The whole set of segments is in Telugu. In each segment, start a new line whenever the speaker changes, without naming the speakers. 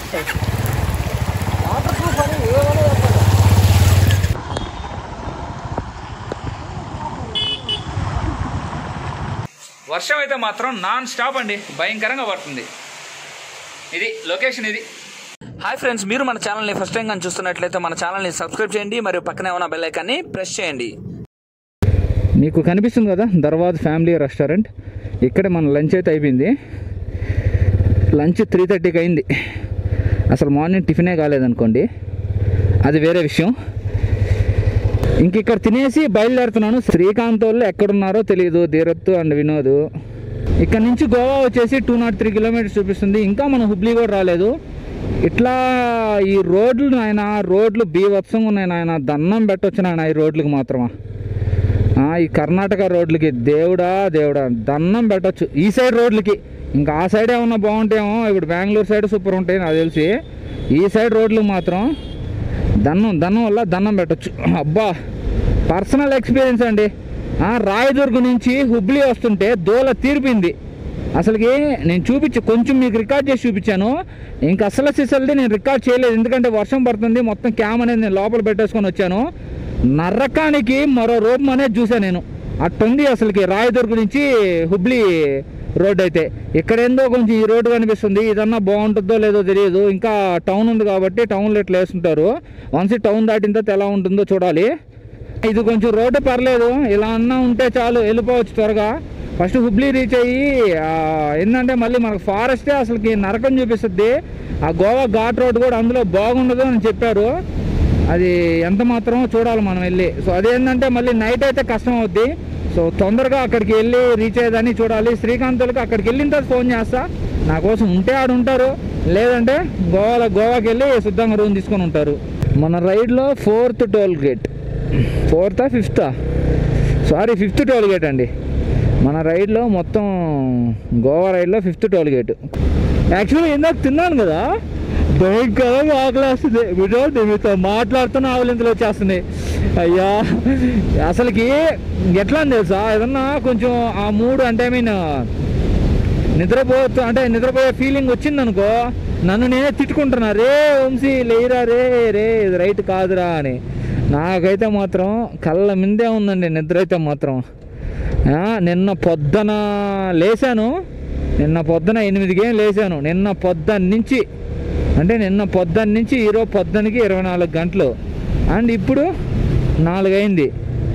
వాటర్ ప్రూఫ్ అని ఏమైనా చెప్పండి
వర్షం అయితే మాత్రం నాన్ స్టాప్ అండి భయంకరంగా పడుతుంది ఇది లొకేషన్ ఇది హాయ్ ఫ్రెండ్స్ మీరు మన ఛానల్ని ఫస్ట్ టైం కానీ చూస్తున్నట్లయితే మన ఛానల్ని సబ్స్క్రైబ్ చేయండి మరియు పక్కనే ఉన్న బెల్ ఐకాన్ని ప్రెస్ చేయండి
మీకు కనిపిస్తుంది కదా దర్వాజ్ ఫ్యామిలీ రెస్టారెంట్ ఇక్కడే మన లంచ్ అయితే అయిపోయింది లంచ్ త్రీ థర్టీకి అయింది అసలు మార్నింగ్ టిఫినే కాలేదనుకోండి అది వేరే విషయం ఇంక ఇక్కడ తినేసి బయలుదేరుతున్నాను శ్రీకాంత్ వాళ్ళు ఎక్కడున్నారో తెలియదు ధీరత్ అండ్ వినోద్ ఇక్కడ నుంచి గోవా వచ్చేసి టూ నాట్ త్రీ కిలోమీటర్స్ చూపిస్తుంది ఇంకా మనం హుబ్లీ కూడా రాలేదు ఇట్లా ఈ రోడ్లు నాయన రోడ్లు బీవత్సంగా ఉన్నాయి నాయన దండం పెట్టొచ్చు నాయన ఈ రోడ్లకు మాత్రమా ఆ, ఈ కర్ణాటక రోడ్లకి దేవుడా దేవుడా దండం పెట్టొచ్చు ఈ సైడ్ రోడ్లకి ఇంకా ఆ సైడ్ ఏమన్నా బాగుంటాయేమో ఇప్పుడు బెంగళూరు సైడ్ సూపర్ ఉంటాయి నాకు తెలిసి ఈ సైడ్ రోడ్లకు మాత్రం దన్నం దన్నం వల్ల దండం పెట్టొచ్చు అబ్బా పర్సనల్ ఎక్స్పీరియన్స్ అండి ఆ, రాయదుర్గ్ నుంచి హుబ్లీ వస్తుంటే దోల తీర్పింది అసలుకి నేను చూపించి కొంచెం మీకు రికార్డ్ చేసి చూపించాను ఇంక అసలు సిసల్ది నేను రికార్డ్ చేయలేదు ఎందుకంటే వర్షం పడుతుంది మొత్తం క్యామ్ అనేది నేను లోపల పెట్టేసుకొని వచ్చాను నర్రకానికి మరో రూపం అనేది చూసాను నేను అట్టుంది అసలుకి రాయదుర్గ్ నుంచి హుబ్లీ రోడ్ అయితే ఇక్కడ ఏందో కొంచెం ఈ రోడ్డు కనిపిస్తుంది ఇదన్నా బాగుంటుందో లేదో తెలియదు ఇంకా టౌన్ ఉంది కాబట్టి టౌన్లో ఇట్లా వేస్తుంటారు వన్స్ ఈ టౌన్ దాటిన తర్వాత ఎలా ఉంటుందో చూడాలి ఇది కొంచెం రోడ్డు పర్లేదు ఇలా అన్నా ఉంటే చాలు వెళ్ళిపోవచ్చు త్వరగా ఫస్ట్ హుబ్లీ రీచ్ అయ్యి ఆ, ఏంటంటే మళ్ళీ మనకు ఫారెస్టే అసలుకి నరకం చూపిస్తుంది ఆ గోవా ఘాట్ రోడ్ కూడా అందులో బాగుండదు అని చెప్పారు అది ఎంత మాత్రం చూడాలి మనం వెళ్ళి సో అదేంటంటే మళ్ళీ నైట్ అయితే కష్టం అవుద్ది సో తొందరగా అక్కడికి వెళ్ళి రీచ్ అయ్యేదాన్ని చూడాలి శ్రీకాంతులకు అక్కడికి వెళ్ళిన తర్వాత ఫోన్ చేస్తా నా కోసం ఉంటే ఆడు ఉంటారు లేదంటే గోవాలో గోవాకి వెళ్ళి శుద్ధంగా రూమ్ తీసుకొని ఉంటారు మన రైడ్లో ఫోర్త్ టోల్ గేట్ ఫోర్తా ఫిఫ్తా సారీ ఫిఫ్త్ టోల్ గేట్ అండి మన రైడ్లో మొత్తం గోవా రైడ్లో ఫిఫ్త్ టోల్ గేట్ యాక్చువల్లీ ఇందాక తిన్నాను కదా భయంకరంగా ఆకలేస్తుంది వీడియో మీతో మాట్లాడుతున్న ఆవులింతలు వచ్చేస్తున్నాయి అయ్యా అసలుకి ఎట్లా అని తెలుసా ఏదన్నా కొంచెం ఆ మూడు అంటే ఐ మీన్ నిద్రపోతూ అంటే నిద్రపోయే ఫీలింగ్ వచ్చింది అనుకో నన్ను నేనే తిట్టుకుంటున్నా రే వంశీ లేరా రే రే ఇది రైట్ కాదురా అని నాకైతే మాత్రం కళ్ళ మిందే ఉందండి నిద్ర అయితే మాత్రం ఆ, నిన్న పొద్దున లేచాను నిన్న పొద్దున ఎనిమిదికి ఏం లేచాను నిన్న పొద్దున్న నుంచి అంటే నిన్న పొద్దున్న నుంచి ఈరోజు పొద్దునకి ఇరవై నాలుగు గంటలు అండ్ ఇప్పుడు నాలుగైంది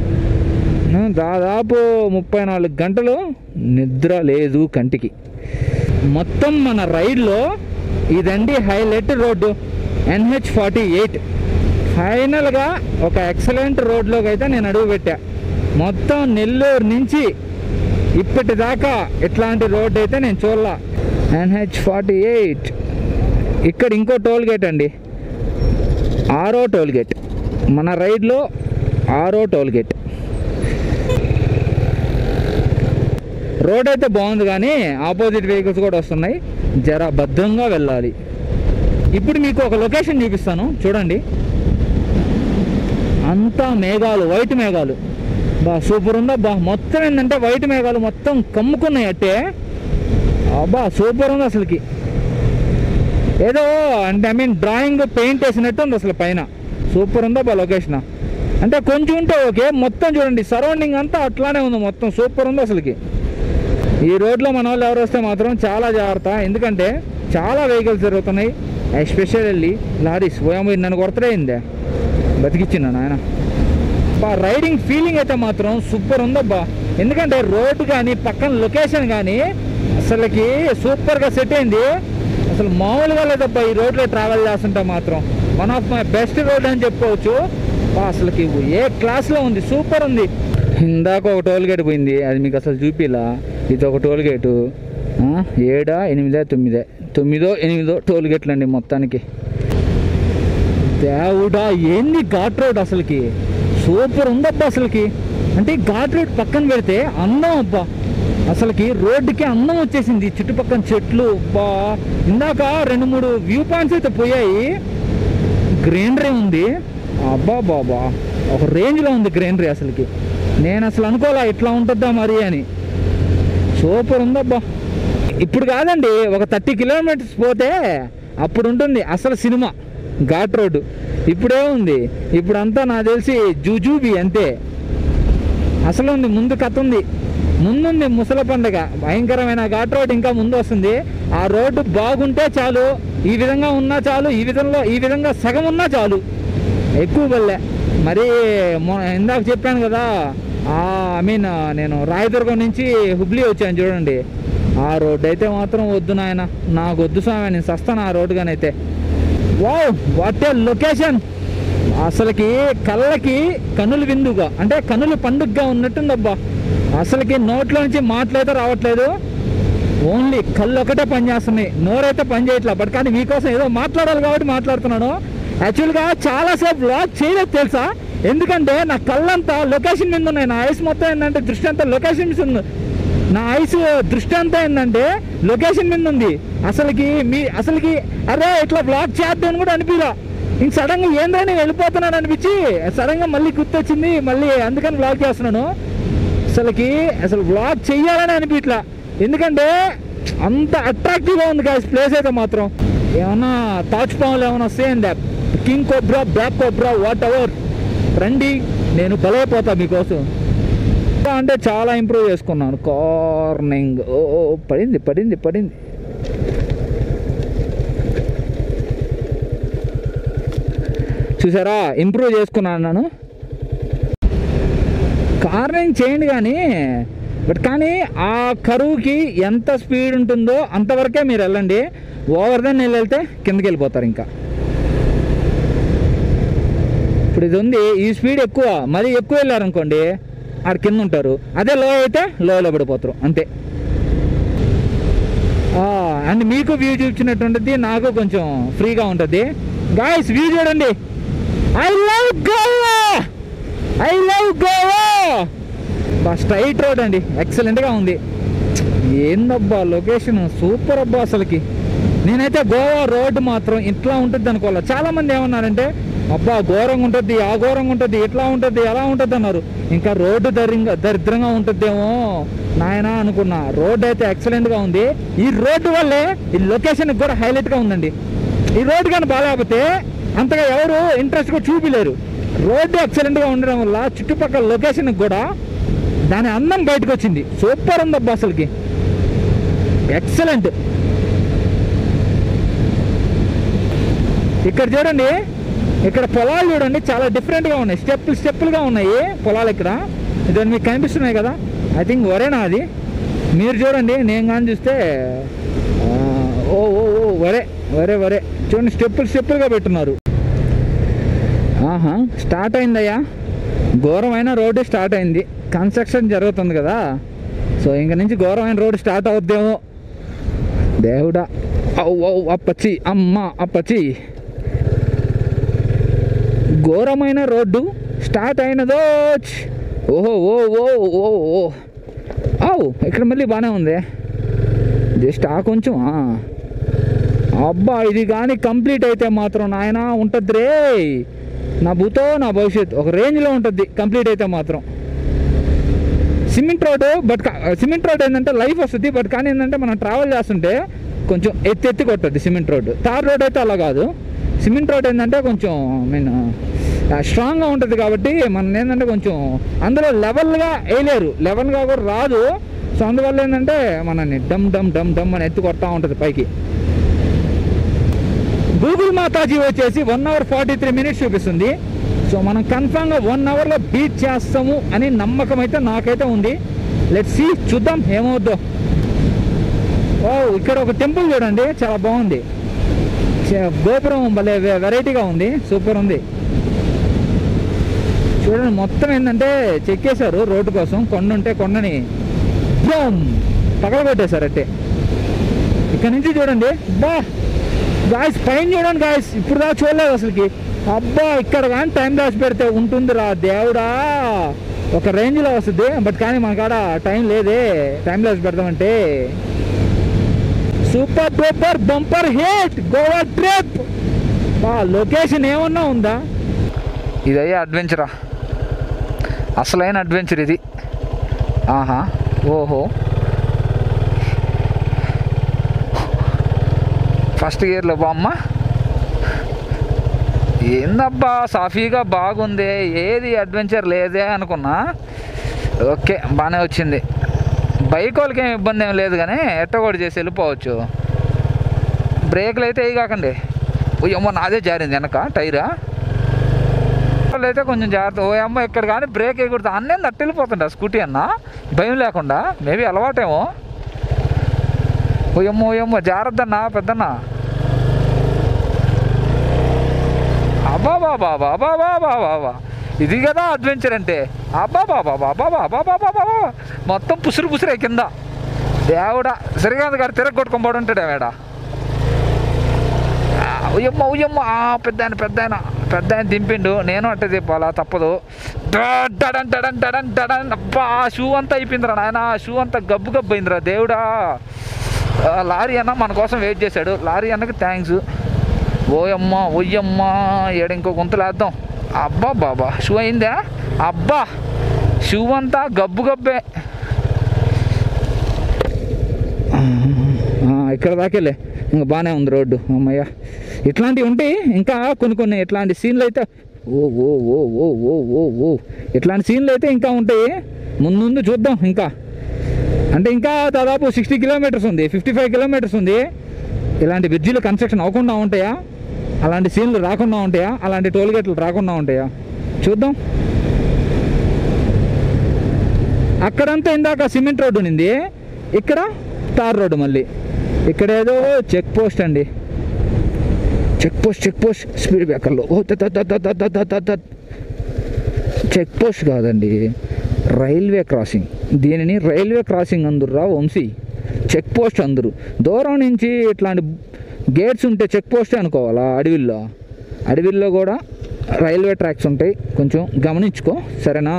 ఆ, దాదాపు ముప్పై నాలుగు గంటలు నిద్ర లేదు కంటికి మొత్తం మన రైడ్లో ఇదండి highlight road NH forty eight ఫైనల్గా ఒక ఎక్సలెంట్ రోడ్లోకి అయితే నేను అడుగు పెట్టా మొత్తం నెల్లూరు నుంచి ఇప్పటిదాకా ఇట్లాంటి రోడ్ అయితే నేను చూడలా ఎన్హెచ్ ఫార్టీ ఎయిట్ ఇక్కడ ఇంకో టోల్ గేట్ అండి ఆరో టోల్ గేట్ మన రైడ్లో ఆరో టోల్ గేట్ రోడ్ అయితే బాగుంది కానీ ఆపోజిట్ వెహికల్స్ కూడా వస్తున్నాయి జర భద్రంగా వెళ్ళాలి ఇప్పుడు మీకు ఒక లొకేషన్ చూపిస్తాను చూడండి అంతా మేఘాలు వైట్ మేఘాలు బా సూపర్ ఉందా బా మొత్తం ఏంటంటే వైట్ మేఘాలు మొత్తం కమ్ముకున్నాయి అట్టే అబ్బా సూపర్ ఉంది అసలుకి ఏదో అంటే ఐ మీన్ డ్రాయింగ్ పెయింట్ వేసినట్టు ఉంది అసలు పైన సూపర్ ఉందా బా లొకేషన్ అంటే కొంచెం ఉంటే ఓకే మొత్తం చూడండి సరౌండింగ్ అంతా అట్లానే ఉంది మొత్తం సూపర్ ఉంది అసలుకి ఈ రోడ్లో మన వాళ్ళు ఎవరు వస్తే మాత్రం చాలా జాగ్రత్త ఎందుకంటే చాలా వెహికల్స్ జరుగుతున్నాయి ఎస్పెషల్లీ లారీస్ ఓయమ్మ నన్ను కొడతలేందే బతికిచ్చిన నాయన బా రైడింగ్ ఫీలింగ్ అయితే మాత్రం సూపర్ ఉందబ్బా ఎందుకంటే రోడ్డు కానీ పక్కన లొకేషన్ కానీ అసలుకి సూపర్గా సెట్ అయింది అసలు మామూలుగా లేదబ్బా ఈ రోడ్లో ట్రావెల్ చేస్తుంటే మాత్రం one of my best road అని చెప్పుకోవచ్చు బా అసలుకి ఏ క్లాస్లో ఉంది సూపర్ ఉంది ఇందాక ఒక టోల్ గేట్ పోయింది అది మీకు అసలు చూపిలా ఇది ఒక టోల్ గేటు ఆ, ఏడా ఎనిమిదా తొమ్మిదే తొమ్మిదో ఎనిమిదో టోల్ గేట్లు అండి మొత్తానికి దేవుడా ఏంది ఘాట్ రోడ్ అసలుకి సూపర్ ఉందబ్బా అసలుకి అంటే ఈ ఘాట్ రోడ్ పక్కన పెడితే అందం అబ్బా అసలుకి రోడ్డుకి అందం వచ్చేసింది చుట్టుపక్కల చెట్లు అబ్బా ఇందాక రెండు మూడు వ్యూ పాయింట్స్ అయితే పోయాయి గ్రీనరీ ఉంది అబ్బా బాబా ఒక రేంజ్లో ఉంది గ్రీనరీ అసలుకి నేను అసలు అనుకోలే ఇట్లా ఉంటుందా మరి అని సూపర్ ఉందబ్బా ఇప్పుడు కాదండి ఒక థర్టీ కిలోమీటర్స్ పోతే అప్పుడు ఉంటుంది అసలు సినిమా ఘాట్ రోడ్డు ఇప్పుడే ఉంది ఇప్పుడంతా నాకు తెలిసి జూజూబి అంతే అసలు ఉంది ముందు కథ ఉంది ముందుంది ముసల పండుగ భయంకరమైన ఘాట్ రోడ్ ఇంకా ముందు వస్తుంది ఆ రోడ్డు బాగుంటే చాలు ఈ విధంగా ఉన్నా చాలు ఈ విధంలో ఈ విధంగా సగం ఉన్నా చాలు ఎక్కువ బల్లే మరి మొ- ఇందాక చెప్పాను కదా ఐ మీన్ నేను రాయదుర్గం నుంచి హుబ్లీ వచ్చాను చూడండి ఆ రోడ్డు అయితే మాత్రం వద్దు నాయన నాకు వద్దు స్వామి నేను సస్తాను ఆ రోడ్డుగానైతే వావ్ వాట్ ఏ లొకేషన్ అసలుకి కళ్ళకి కనులు విందుగా అంటే కనులు పండుగగా ఉన్నట్టుందబ్బా అసలుకి నోట్లో నుంచి మాటలైతే రావట్లేదు ఓన్లీ కళ్ళు ఒకటే పని చేస్తున్నాయి నోరైతే పని చేయట్లేదు బట్ కానీ మీకోసం ఏదో మాట్లాడాలి కాబట్టి మాట్లాడుతున్నాను యాక్చువల్గా చాలాసేపు బ్లాగ్ చేయలేదు తెలుసా ఎందుకంటే నా కళ్ళంతా లొకేషన్ మీద ఉన్నాయి నా ఐస్ మొత్తం ఏంటంటే దృష్టి అంతా లొకేషన్ మీద ఉంది నా ఐస్ దృష్టి అంతా ఏంటంటే లొకేషన్ మీద ఉంది అసలుకి మీ అసలుకి అరే ఇట్లా బ్లాగ్ చేద్దాం కూడా అనిపిరా ఇంక సడన్ గా ఏందని వెళ్ళిపోతున్నాను అనిపించి సడన్ గా మళ్ళీ గుర్తొచ్చింది మళ్ళీ అందుకని బ్లాగ్ చేస్తున్నాను అసలుకి అసలు బ్లాగ్ చెయ్యాలని అనిపించట్లా ఎందుకంటే అంత అట్రాక్టివ్ గా ఉంది గాయస్ ప్లేస్ అయితే మాత్రం ఏమన్నా తాజ్ పాములు ఏమన్నా వస్తాయండి king cobra black cobra whatever ఎవర్ రండి నేను బలైపోతా మీకోసం ఇంకా అంటే చాలా ఇంప్రూవ్ చేసుకున్నాను కార్నింగ్ ఓ ఓ, పడింది పడింది పడింది చూసారా ఇంప్రూవ్ చేసుకున్నాను నేను కార్నింగ్ చేయండి కానీ బట్ కానీ ఆ కరువుకి ఎంత స్పీడ్ ఉంటుందో అంతవరకే మీరు వెళ్ళండి ఓవర్ దెన్ వెళ్ళి వెళ్తే కిందకి వెళ్ళిపోతారు ఇంకా ఇప్పుడు ఇది ఉంది ఈ స్పీడ్ ఎక్కువ మరి ఎక్కువ వెళ్ళారనుకోండి ఆడ కింద ఉంటారు అదే లో అయితే లోలో పడిపోతారు అంతే అండ్ మీకు వ్యూ చూపించినట్టు నాకు కొంచెం ఫ్రీగా ఉంటుంది గాయస్ వ్యూ చూడండి I love Goa I love Goa బా స్ట్రైట్ రోడ్ అండి ఎక్సలెంట్గా ఉంది ఏందబ్బా లొకేషన్ సూపర్ అబ్బా అసలుకి నేనైతే గోవా రోడ్ మాత్రం ఇట్లా ఉంటుంది అనుకోవాలి చాలా మంది ఏమన్నారంటే అబ్బా ఘోరంగా ఉంటుంది ఆ ఘోరంగా ఉంటుంది ఇట్లా ఉంటుంది ఎలా ఉంటుంది అన్నారు ఇంకా రోడ్డు దరిద్రంగా దరిద్రంగా ఉంటుందేమో నాయన అనుకున్నా రోడ్ అయితే ఎక్సలెంట్ గా ఉంది ఈ రోడ్డు వల్లే ఈ లొకేషన్ కూడా హైలైట్ గా ఉందండి ఈ రోడ్డు కానీ బాగాలేకపోతే అంతగా ఎవరు ఇంట్రెస్ట్ కూడా చూపిలేరు రోడ్డు ఎక్సలెంట్ గా ఉండడం వల్ల చుట్టుపక్కల లొకేషన్ కూడా దాని అందం బయటకు వచ్చింది సూపర్ ఉందబ్బా అసలుకి ఎక్సలెంట్ ఇక్కడ చూడండి ఇక్కడ పొలాలు చూడండి చాలా డిఫరెంట్గా ఉన్నాయి స్టెప్పులు స్టెప్పులుగా ఉన్నాయి పొలాలు ఇక్కడ ఇదని మీకు కనిపిస్తున్నాయి కదా ఐ థింక్ వరేనా అది మీరు చూడండి నేను కానీ చూస్తే ఆ, ఓ ఓ ఓ వరే వరే వరే చూడండి స్టెప్పులు స్టెప్పులుగా పెట్టున్నారు ఆహా స్టార్ట్ అయిందయ్యా ఘోరమైన రోడ్డు స్టార్ట్ అయింది కన్స్ట్రక్షన్ జరుగుతుంది కదా సో ఇంక నుంచి ఘోరమైన రోడ్డు స్టార్ట్ అవుద్దేమో దేవుడా ఔ ఔ అప్పచ్చి అమ్మ అప్పచ్చి ఘోరమైన రోడ్డు స్టార్ట్ అయినదో ఓహో ఓ ఓ ఓ ఓ అవు ఇక్కడ మళ్ళీ బాగానే ఉంది జస్ట్ ఆ కొంచెం ఆ. అబ్బా ఇది కానీ కంప్లీట్ అయితే మాత్రం నాయన ఉంటుంది రే నా భూతో నా భవిష్యత్ ఒక రేంజ్లో ఉంటుంది కంప్లీట్ అయితే మాత్రం cement road but cement road ఏంటంటే లైఫ్ వస్తుంది బట్ కానీ ఏంటంటే మనం ట్రావెల్ చేస్తుంటే కొంచెం ఎత్తి ఎత్తి కొట్టద్ది సిమెంట్ రోడ్ తార్ రోడ్ అయితే అలా కాదు సిమెంట్ రోడ్ ఏంటంటే కొంచెం ఐ మీన్ స్ట్రాంగ్గా ఉంటుంది కాబట్టి మనం ఏంటంటే కొంచెం అందులో లెవెల్గా వేయలేరు లెవెల్గా కూడా రాదు సో అందువల్ల ఏంటంటే మనని డమ్ డమ్ డమ్ డమ్ అని ఎత్తి కొడతా ఉంటుంది పైకి గూగుల్ మాతాజీ వచ్చేసి one hour forty three minutes చూపిస్తుంది సో మనం కన్ఫామ్గా వన్ అవర్లో బీట్ చేస్తాము అని నమ్మకం అయితే నాకైతే ఉంది లెట్ సి చూద్దాం ఏమవుద్దో ఓ ఇక్కడ ఒక టెంపుల్ చూడండి చాలా బాగుంది చ- గోపురం భలే వె- వెరైటీగా ఉంది సూపర్ ఉంది చూడండి మొత్తం ఏంటంటే చెక్కేశారు రోడ్డు కోసం కొండ ఉంటే కొండని బూమ్ పగలగొట్టేశారు అంటే ఇక్కడ నుంచి చూడండి బా గాయస్ పైన చూడండి గాయస్ ఇప్పుడు దాకా చూడలేదు అసలుకి అబ్బా ఇక్కడ కానీ టైం దాచి పెడితే ఉంటుందిరా దేవుడా ఒక రేంజ్లో వస్తుంది బట్ కానీ మన కాడ టైం లేదే టైం దాచి పెడదామంటే super duper bumper hit Goa trip బా లొకేషన్ ఏమన్నా ఉందా ఇదయ్యా అడ్వెంచరా అసలైన అడ్వెంచర్ ఇది ఆహా ఓహో ఫస్ట్ గేర్లో బామ్మ ఏందబ్బా సాఫీగా బాగుంది ఏది అడ్వెంచర్ లేదే అనుకున్నా ఓకే బాగానే వచ్చింది బైక్ వాళ్ళకి ఏం ఇబ్బంది ఏం లేదు కానీ ఎట్టగొడు చేసి వెళ్ళిపోవచ్చు బ్రేక్లు అయితే వేయి కాకండి ఓ అమ్మ నాదే జారింది వెనక టైరా వాళ్ళు అయితే కొంచెం జాగ్రత్త ఓ అమ్మ ఇక్కడ కానీ బ్రేక్ వేయకూడదు అన్నేం తట్టు వెళ్ళిపోతుండ స్కూటీ అన్న భయం లేకుండా మేబీ అలవాటేమో ఓయమ్మో ఓయమ్మో జాగ్రత్త అన్న పెద్దన్న అబ్బా బాబా బాబా బాబా బాబా ఇది కదా అడ్వెంచర్ అంటే అబ్బా బాబా బాబా బాబా బాబా బాబా మొత్తం పుసురు పుసురే కింద దేవుడా శ్రీకాంత్ గారు తిరగొట్టుకొని పడి ఉంటాడు మేడ ఉయ్యమ్మ ఉయ్యమ్మ ఆ, పెద్ద ఆయన పెద్ద ఆయన పెద్ద ఆయన దింపిండు నేను అట్టే తిప్పాలా తప్పదు డా- డడన్ డడన్ డడన్ డడన్ అబ్బా షూ అంతా అయిపోయిందిరా నాయన షూ అంతా గబ్బు గబ్బు అయిందిరా దేవుడా ఆ, లారీ అన్న మన కోసం వెయిట్ చేశాడు లారీ అన్నకి థ్యాంక్స్ ఓయమ్మ ఒయ్యమ్మ ఏడ ఇంకో గుంతలు వేద్దాం అబ్బా బాబా షూ అయిందా అబ్బా షూ అంతా గబ్బు గబ్బే ఆ, ఇక్కడ దాకెళ్ళే ఇంకా బాగానే ఉంది రోడ్డు అమ్మయ్య ఇట్లాంటివి ఉంటాయి ఇంకా కొన్ని కొన్ని ఇట్లాంటి సీన్లు అయితే ఓ ఓ ఓ ఓ ఓ ఓ ఓ ఇట్లాంటి సీన్లు అయితే ఇంకా ఉంటాయి ముందు ముందు చూద్దాం ఇంకా అంటే ఇంకా దాదాపు సిక్స్టీ కిలోమీటర్స్ ఉంది ఫిఫ్టీ ఫైవ్ కిలోమీటర్స్ ఉంది ఇలాంటి బ్రిడ్జిలు కన్స్ట్రక్షన్ అవ్వకుండా ఉంటాయా అలాంటి సీన్లు రాకుండా ఉంటాయా అలాంటి టోల్గేట్లు రాకుండా ఉంటాయా చూద్దాం అక్కడంతా ఇందాక సిమెంట్ రోడ్డు ఉంది ఇక్కడ తార్ రోడ్డు మళ్ళీ ఇక్కడ ఏదో చెక్ పోస్ట్ అండి check post check post speed బ్రేకర్లో ఓ త- త- త- త- త- త- త- త- చెక్ పోస్ట్ కాదండి రైల్వే క్రాసింగ్ దీనిని రైల్వే క్రాసింగ్ అందుర్రా వంశీ చెక్ పోస్ట్ అందరు దూరం నుంచి ఇట్లాంటి గేట్స్ ఉంటే చెక్ పోస్టే అనుకోవాలా అడవిల్లో అడవిల్లో కూడా రైల్వే ట్రాక్స్ ఉంటాయి కొంచెం గమనించుకో సరేనా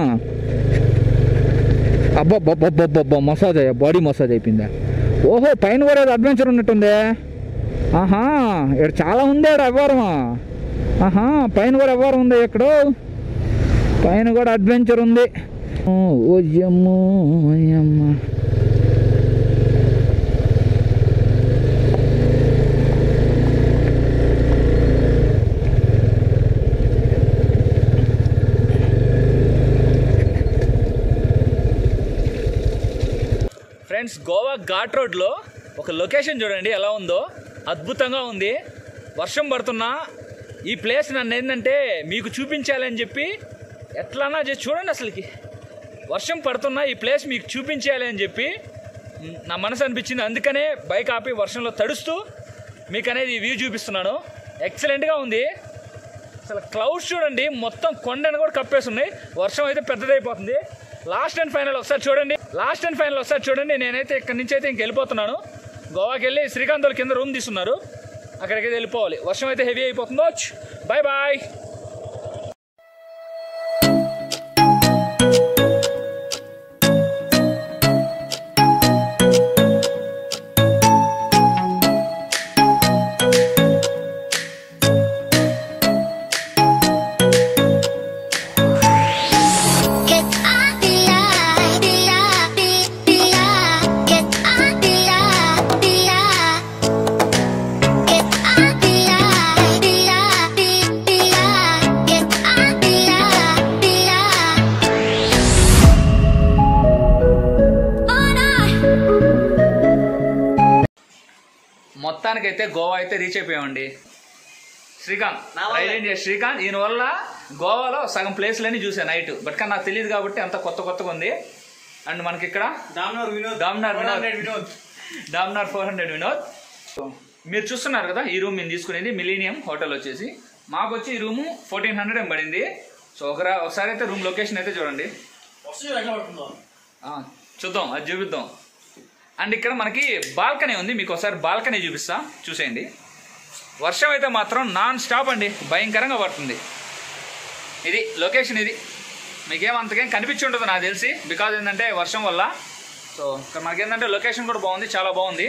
అబ్బబ్బబ్బబ్బబ్బబ్బ మసాజ్ అయ్యా బాడీ మసాజ్ అయిపోయిందా ఓహో పైన కూడా ఏదో అడ్వెంచర్ ఉన్నట్టుందే ఆహా ఇక్కడ చాలా ఉంది ఇక్కడ అవ్వారమా ఆహా పైన కూడా అవ్వారం ఉంది ఎక్కడో పైన కూడా అడ్వెంచర్ ఉంది ఓ ఓయమ్మో ఓయమ్మ
ఫ్రెండ్స్ గోవా ఘాట్ రోడ్లో ఒక లొకేషన్ చూడండి ఎలా ఉందో అద్భుతంగా ఉంది వర్షం పడుతున్నా ఈ ప్లేస్ నన్ను ఏంటంటే మీకు చూపించాలని చెప్పి ఎట్లన్నా చేసి చూడండి అసలుకి వర్షం పడుతున్నా ఈ ప్లేస్ మీకు చూపించాలి అని చెప్పి మ్, నా మనసు అనిపించింది అందుకనే బైక్ ఆపి వర్షంలో తడుస్తూ మీకు అనేది ఈ వ్యూ చూపిస్తున్నాను ఎక్సలెంట్గా ఉంది అసలు క్లౌడ్స్ చూడండి మొత్తం కొండను కూడా కప్పేసి ఉన్నాయి వర్షం అయితే పెద్దదైపోతుంది లాస్ట్ అండ్ ఫైనల్ ఒకసారి చూడండి లాస్ట్ అండ్ ఫైనల్ ఒకసారి చూడండి నేనైతే ఇక్కడి నుంచి అయితే ఇంక వెళ్ళిపోతున్నాను గోవాకి వెళ్ళి శ్రీకాంత్ వాళ్ళ కింద రూమ్ తీసుకున్నారు అక్కడికి అయితే వెళ్ళిపోవాలి వర్షం అయితే హెవీ అయిపోతుందో bye bye
Get on the line, the line, the- the line. Get on the line, the line. Get on the line, the line, the- the line. Get on the line, the line. Oh no.
మొత్తానికైతే గోవా అయితే రీచ్ అయిపోయామండి శ్రీకాంత్
నా వల్లే.
రైడ్ చేసి శ్రీకాంత్ ఈయన వల్ల గోవాలో సగం ప్లేస్లన్నీ చూసాను నైట్ బట్ కానీ నాకు తెలియదు కాబట్టి అంత కొత్త కొత్తగా ఉంది అండ్ మనకి ఇక్కడ
Dominar Vinod
Dominar Vinod.
400 Vinod
Dominar four hundred Vinod మీరు చూస్తున్నారు కదా ఈ రూమ్ మేము తీసుకునేది మిలీనియం హోటల్ వచ్చేసి మాకు వచ్చి ఈ రూము ఫోర్టీన్ హండ్రెడ్ ఏం పడింది సో ఒకరా ఒకసారి అయితే రూమ్ లొకేషన్ అయితే చూడండి
వస్తుంది ఎట్లా పడుతుందో
ఆ, చూద్దాం అది చూపిద్దాం అండ్ ఇక్కడ మనకి బాల్కనీ ఉంది మీకు ఒకసారి బాల్కనీ చూపిస్తా చూసేయండి వర్షం అయితే మాత్రం నాన్ స్టాప్ అండి భయంకరంగా పడుతుంది ఇది లొకేషన్ ఇది మీకేం అంతకేం కనిపించి ఉంటుంది నాకు తెలిసి బికాజ్ ఏంటంటే వర్షం వల్ల సో ఇక్కడ మనకేంటంటే లొకేషన్ కూడా బాగుంది చాలా బాగుంది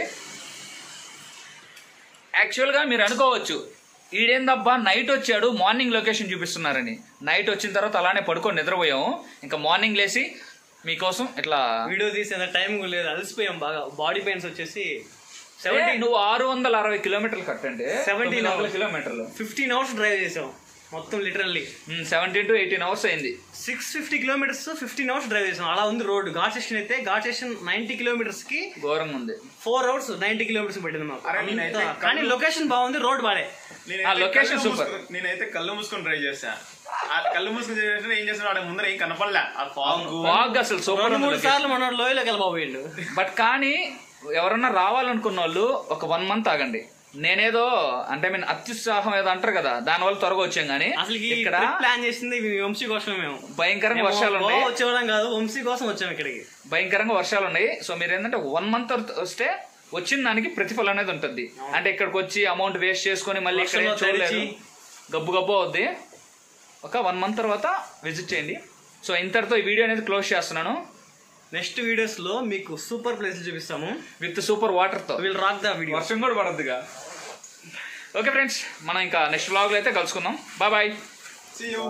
యాక్చువల్గా మీరు అనుకోవచ్చు ఈడేందబ్బా నైట్ వచ్చాడు మార్నింగ్ లొకేషన్ చూపిస్తున్నారని నైట్ వచ్చిన తర్వాత అలానే పడుకొని నిద్రపోయాము ఇంకా మార్నింగ్ లేసి మీకోసం ఇట్లా
వీడియో తీసేంత టైం కూడా లేదు అలసిపోయాం బాగా బాడీ పెయిన్స్ వచ్చేసి
ఏ, నువ్వు ఆరు వందల అరవై కిలోమీటర్లు కట్టండి
17
వందల
hours.
కిలోమీటర్లు
ఫిఫ్టీన్ అవర్స్ డ్రైవ్ చేసాం మొత్తం literally
seventeen to eighteen hours అయింది
six fifty kilometres fifteen hours drive చేసాం అలా ఉంది రోడ్ ఘాట్ స్టేషన్ అయితే ఘాట్ స్టేషన్ నైన్టీ కిలోమీటర్స్ కి
ఘోరంగా ఉంది
ఫోర్ అవర్స్ నైన్టీ కిలోమీటర్స్ పెట్టింది మాకు
అరే, నేనైతే
అంత- కానీ లొకేషన్ బాగుంది రోడ్ బాడే
నేనైతే
ఆ, location
కళ్ళు
super.
మూసుకొని- నేనైతే కళ్ళు మూసుకొని డ్రైవ్ చేశా ఆ కళ్ళు మూసుకొని చేసిన ఏం చేస్తున్నా వాడి ముందర ఏం కనపడలే ఆ ఫాగ్
బాగా అసలు సూపర్
రెండు మూడు సార్లు మన లోయలోకి వెళ్ళిపోయిండు
బట్ కానీ ఎవరన్నా రావాలనుకున్న వాళ్ళు ఒక వన్ మంత్ ఆగండి నేనేదో అంటే మీన్ అత్యుత్సాహం ఏదో అంటారు కదా దాని వల్ల త్వరగా వచ్చాం గానీ
అసలు
ఇక్కడ
ప్లాన్ చేసింది మీ వంశీ కోసమే మేము
భయంకరంగా
మేము
వర్షాలు
గోవా
ఉన్నాయి
వచ్చేవాళ్ళం కాదు వంశీ కోసం వచ్చాము ఇక్కడికి
భయంకరంగా వర్షాలు ఉన్నాయి సో మీరు ఏంటంటే వన్ మంత్ వస్తే వచ్చిన దానికి ప్రతిఫలం అనేది ఉంటుంది అంటే ఇక్కడికి వచ్చి అమౌంట్ వేస్ట్ చేసుకొని మళ్ళీ ఇక్కడ ఏం
వర్షంలో
చూడలేదు
తడిచి.
గబ్బు గబ్బు అవుద్ది ఒక వన్ మంత్ తర్వాత విజిట్ చేయండి సో ఇంతటితో ఈ వీడియో అనేది క్లోజ్ చేస్తున్నాను
నెక్స్ట్ వీడియోస్ లో మీకు సూపర్ ప్లేస్ చూపిస్తాము
విత్ సూపర్ వాటర్ తో
విల్ రాక్ ద వీడియో
వర్షం కూడా పడద్దుగా ఓకే ఫ్రెండ్స్ మనం ఇంకా నెక్స్ట్ వ్లాగ్ లో అయితే కలుసుకుందాం bye bye
See you.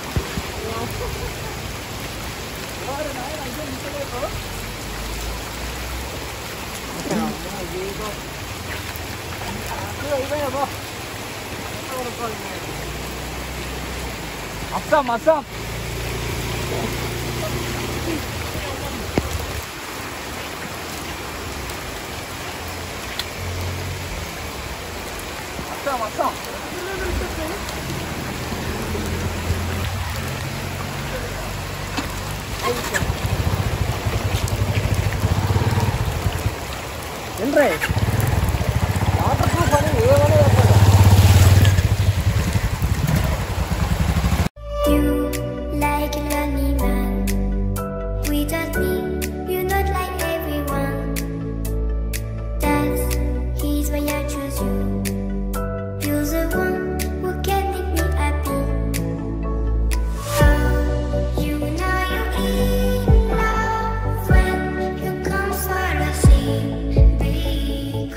Assam Assam Assam Assam
You like a lonely man without me. You're not like everyone. That's he's why I choose you. You're the one who can make me happy. How you know you're in love when you come for the same, baby.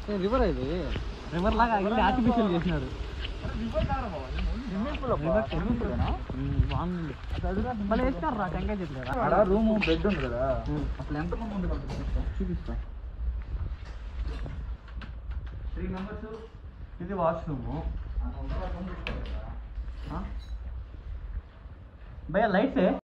River ఇది రివర్ లాగా అగ్ని ఆర్టిఫిషియల్ చేసినారు బాగుంది మళ్ళీ వేస్తారు రా టెంకాయ చెట్లు కదా
అక్కడ రూమ్ బెడ్ ఉంది కదా అసలు ఎంత మంది ఉంది చూపిస్తా త్రీ మెంబర్స్
ఇది వాష్రూమ్ భయ లైట్స్